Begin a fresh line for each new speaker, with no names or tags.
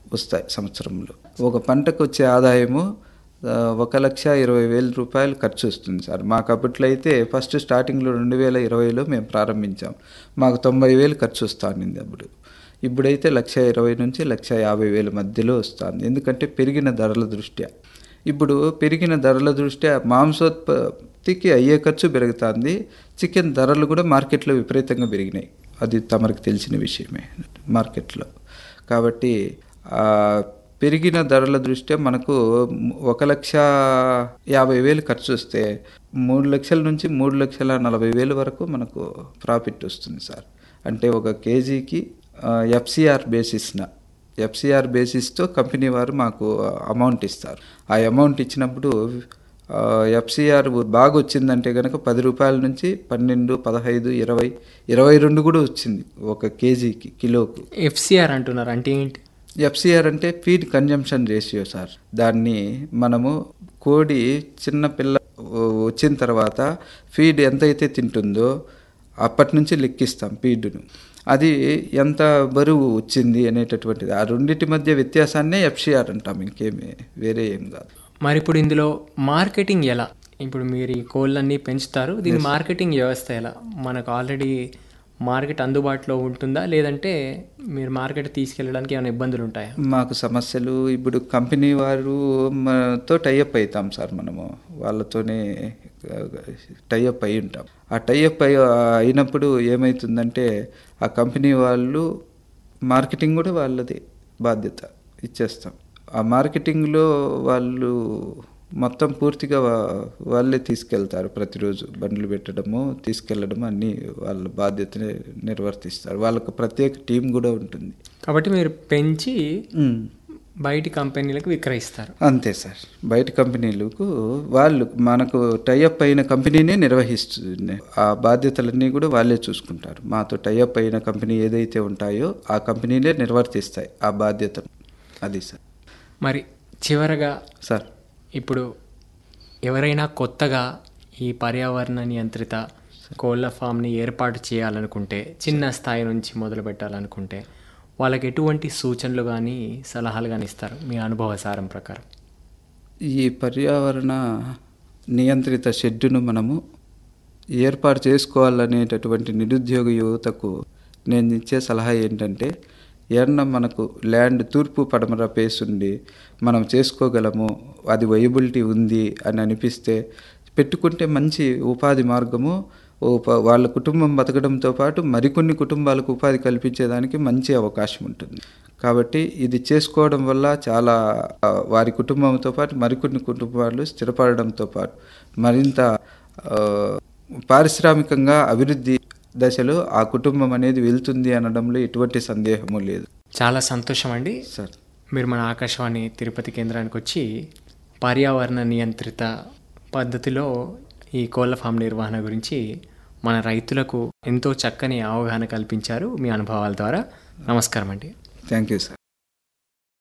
వస్తాయి సంవత్సరంలో ఒక పంటకు వచ్చే ఆదాయము ఆ, ఒక లక్ష ఇరవై వేల రూపాయలు ఖర్చు వస్తుంది సార్ మాకు అప్పట్లో అయితే ఫస్ట్ స్టార్టింగ్లో రెండు వేల ఇరవైలో మేము ప్రారంభించాం మాకు తొంభై వేలు ఖర్చు వస్తుంది అప్పుడు ఇప్పుడైతే లక్ష ఇరవై నుంచి లక్ష యాభై వేల మధ్యలో వస్తుంది ఎందుకంటే పెరిగిన ధరల దృష్ట్యా ఇప్పుడు పెరిగిన ధరల దృష్ట్యా మాంసోత్పత్తికి అయ్యే ఖర్చు పెరుగుతుంది చికెన్ ధరలు కూడా మార్కెట్లో విపరీతంగా పెరిగినాయి అది తమరికి తెలిసిన విషయమే మార్కెట్లో కాబట్టి ఆ పెరిగిన ధరల దృష్ట్యా మనకు ఒక లక్ష యాభై వేలు ఖర్చు వస్తే మూడు లక్షల నుంచి మూడు లక్షల నలభై వేలు వరకు మనకు ప్రాఫిట్ వస్తుంది సార్ అంటే ఒక కేజీకి ఎఫ్సిఆర్ బేసిస్న ఎఫ్సిఆర్ బేసిస్తో కంపెనీ వారు మాకు అమౌంట్ ఇస్తారు ఆ అమౌంట్ ఇచ్చినప్పుడు ఎఫ్సిఆర్ బాగా వచ్చిందంటే కనుక పది రూపాయల నుంచి పన్నెండు పదహైదు ఇరవై ఇరవై రెండు కూడా వచ్చింది ఒక కేజీకి కిలోకు
ఎఫ్సిఆర్ అంటున్నారు అంటే ఏంటి
ఎఫ్సిఆర్ అంటే ఫీడ్ కన్జంప్షన్ రేషియో సార్ దాన్ని మనము కోడి చిన్న పిల్ల వచ్చిన తర్వాత ఫీడ్ ఎంతైతే తింటుందో అప్పటి నుంచి లెక్కిస్తాం ఫీడ్ను అది ఎంత బరువు వచ్చింది అనేటటువంటిది ఆ రెండింటి మధ్య వ్యత్యాసాన్నే ఎఫ్సిఆర్ అంటాం ఇంకేమి వేరే ఏం కాదు
మరి ఇప్పుడు ఇందులో మార్కెటింగ్ ఎలా ఇప్పుడు మీరు ఈ కోళ్ళన్నీ పెంచుతారు దీని మార్కెటింగ్ వ్యవస్థ ఎలా మనకు ఆల్రెడీ మార్కెట్ అందుబాటులో ఉంటుందా లేదంటే మీరు మార్కెట్ తీసుకెళ్ళడానికి ఏమైనా ఇబ్బందులు ఉంటాయా
మాకు సమస్యలు ఇప్పుడు కంపెనీ వారు తో టైఅప్ అవుతాం సార్ మనము వాళ్ళతోనే టైఅప్ అయి ఉంటాం ఆ టైఅప్ అయి అయినప్పుడు ఏమవుతుందంటే ఆ కంపెనీ వాళ్ళు మార్కెటింగ్ కూడా వాళ్ళది బాధ్యత ఇచ్చేస్తాం ఆ మార్కెటింగ్లో వాళ్ళు మొత్తం పూర్తిగా వా- వాళ్ళే తీసుకెళ్తారు ప్రతిరోజు బండ్లు పెట్టడము తీసుకెళ్ళడము అన్నీ వాళ్ళ బాధ్యతనే నిర్వర్తిస్తారు వాళ్ళకు ప్రత్యేక టీం కూడా ఉంటుంది
కాబట్టి మీరు పెంచి
ఉమ్.
బయటి కంపెనీలకు విక్రయిస్తారు
అంతే సార్ బయట కంపెనీలకు వాళ్ళు మనకు టైఅప్ అయిన కంపెనీనే నిర్వహిస్తుంది ఆ బాధ్యతలన్నీ కూడా వాళ్ళే చూసుకుంటారు మాతో టైఅప్ అయిన కంపెనీ ఏదైతే ఉంటాయో ఆ కంపెనీలే నిర్వర్తిస్తాయి ఆ బాధ్యతను అది సార్
మరి చివరగా
సార్
ఇప్పుడు ఎవరైనా కొత్తగా ఈ పర్యావరణ నియంత్రిత కోళ్ళ ఫామ్ని ఏర్పాటు చేయాలనుకుంటే చిన్న స్థాయి నుంచి మొదలు పెట్టాలనుకుంటే వాళ్ళకి ఎటువంటి సూచనలు కానీ సలహాలు కానీ ఇస్తారు మీ అనుభవ సారం ప్రకారం
ఈ పర్యావరణ నియంత్రిత షెడ్డును మనము ఏర్పాటు చేసుకోవాలనేటటువంటి నిరుద్యోగ యువతకు నేను ఇచ్చే సలహా ఏంటంటే ఏమన్నా మనకు ల్యాండ్ తూర్పు పడమర పేస్ ఉండి మనం చేసుకోగలము అది వైబిలిటీ ఉంది అని అనిపిస్తే పెట్టుకుంటే మంచి ఉపాధి మార్గము ఉప- వాళ్ళ కుటుంబం బతకడంతో పాటు మరికొన్ని కుటుంబాలకు ఉపాధి కల్పించేదానికి మంచి అవకాశం ఉంటుంది కాబట్టి ఇది చేసుకోవడం వల్ల చాలా ఆ, వారి కుటుంబంతో పాటు మరికొన్ని కుటుంబాలు స్థిరపడడంతో పాటు మరింత ఆ, పారిశ్రామికంగా అభివృద్ధి దశలో ఆ కుటుంబం అనేది వెళ్తుంది అనడంలో ఎటువంటి సందేహము లేదు
చాలా సంతోషం అండి
సార్
మీరు మన ఆకాశవాణి తిరుపతి కేంద్రానికి వచ్చి పర్యావరణ నియంత్రిత పద్ధతిలో ఈ కోళ్ళ ఫామ్ నిర్వహణ గురించి మన రైతులకు ఎంతో చక్కని అవగాహన కల్పించారు మీ అనుభవాల ద్వారా నమస్కారం అండి
థ్యాంక్ యూ సార్